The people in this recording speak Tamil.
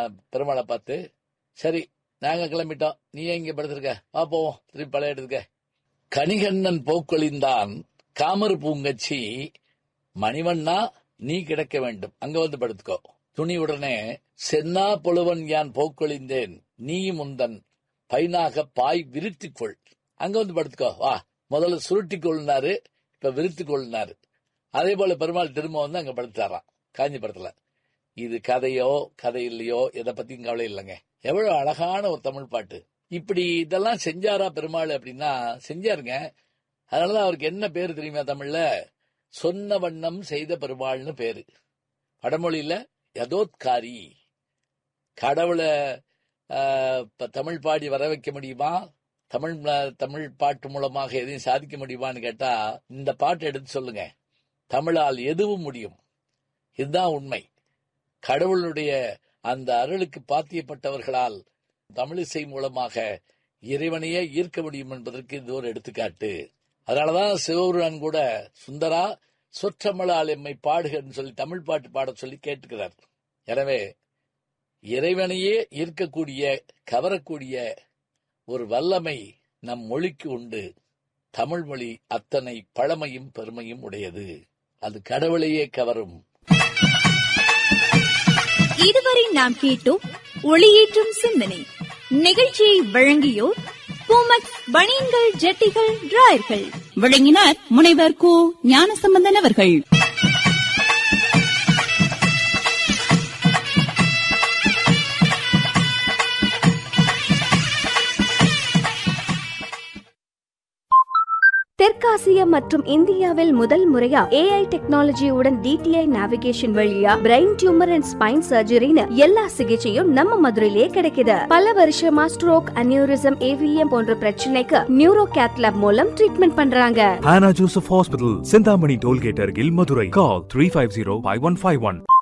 பெருமாளை பார்த்து சரி நாங்க கிளம்பிட்டோம் நீ ஏன் இங்க படுத்திருக்க வா போவோம் திருப்பி பழைய இடத்துக்கு கணிகண்ணன் போக்களிந்தான் காமர் பூங்கச்சி மணிவண்ணா நீ கிடக்க வேண்டும் அங்க வந்து படுத்துக்கோ துணி உடனே சென்னா பொழுவன் யான் போக்களிந்தேன் நீ முந்தன் பைனாக பாய் விரித்துக்கொள் அங்க வந்து படுத்துக்கோ வா முதல்ல சுருட்டி கொள்ளினாரு இப்ப விரித்து கொள்ளினாரு அதே போல பெருமாள் திரும்ப வந்து அங்க படுத்தாராம் காஞ்சிபுரத்துல இது கதையோ கதை இல்லையோ எதை பத்தியும் கவலை இல்லைங்க எவ்வளவு அழகான ஒரு தமிழ் பாட்டு இப்படி இதெல்லாம் செஞ்சாரா பெருமாள் அப்படின்னா செஞ்சாருங்க அதனாலதான் அவருக்கு என்ன பேரு தெரியுமா தமிழ்ல சொன்ன வண்ணம் செய்த பெருமாள்னு பேரு வடமொழியில யதோத்காரி கடவுளை ஆஹ், இப்ப தமிழ் பாடி வர வைக்க முடியுமா தமிழ் ம- தமிழ் பாட்டு மூலமாக எதையும் சாதிக்க முடியுமான்னு கேட்டா இந்த பாட்டை எடுத்து சொல்லுங்க தமிழால் எதுவும் முடியும் இதுதான் உண்மை கடவுளுடைய அந்த அருளுக்கு பாத்தியப்பட்டவர்களால் தமிழிசை மூலமாக இறைவனையே ஈர்க்க முடியும் என்பதற்கு இது ஒரு எடுத்துக்காட்டு அதனாலதான் சிவபுரான் கூட சுந்தரா சொற்றமிழால் எம்மை பாடுகன்னு சொல்லி தமிழ் பாட்டு பாட சொல்லி கேட்டுக்கிறார் எனவே இறைவனையே ஈர்க்கக்கூடிய கவரக்கூடிய ஒரு வல்லமை நம் மொழிக்கு உண்டு தமிழ் மொழி அத்தனை பழமையும் பெருமையும் உடையது அது கடவுளையே கவரும் இதுவரை நாம் கேட்டோம் ஒளியேற்றும் சிந்தனை நிகழ்ச்சியை வழங்கியோர் பூமக் பனியன்கள் ஜட்டிகள் டிராயர்கள் வழங்கினார் முனைவர் கு ஞானசம்பந்தன் அவர்கள் தெற்காசியா மற்றும் இந்தியாவில் முதல் முறையா ஏஐ டெக்னாலஜியுடன் டிடிஐ நேவிகேஷன் வழியா பிரெயின் டியூமர் அண்ட் ஸ்பைன் சர்ஜரின்னு எல்லா சிகிச்சையும் நம்ம மதுரையிலேயே கிடைக்குது பல வருஷமா ஸ்ட்ரோக் அனியூரிசம் ஏவிஎம் போன்ற பிரச்சனைக்கு நியூரோ கேத்லாப் மூலம் ட்ரீட்மெண்ட் பண்றாங்க Hannah Joseph Hospital, Sindhamani Tollgate, Argil, Madurai. Call 350 5151.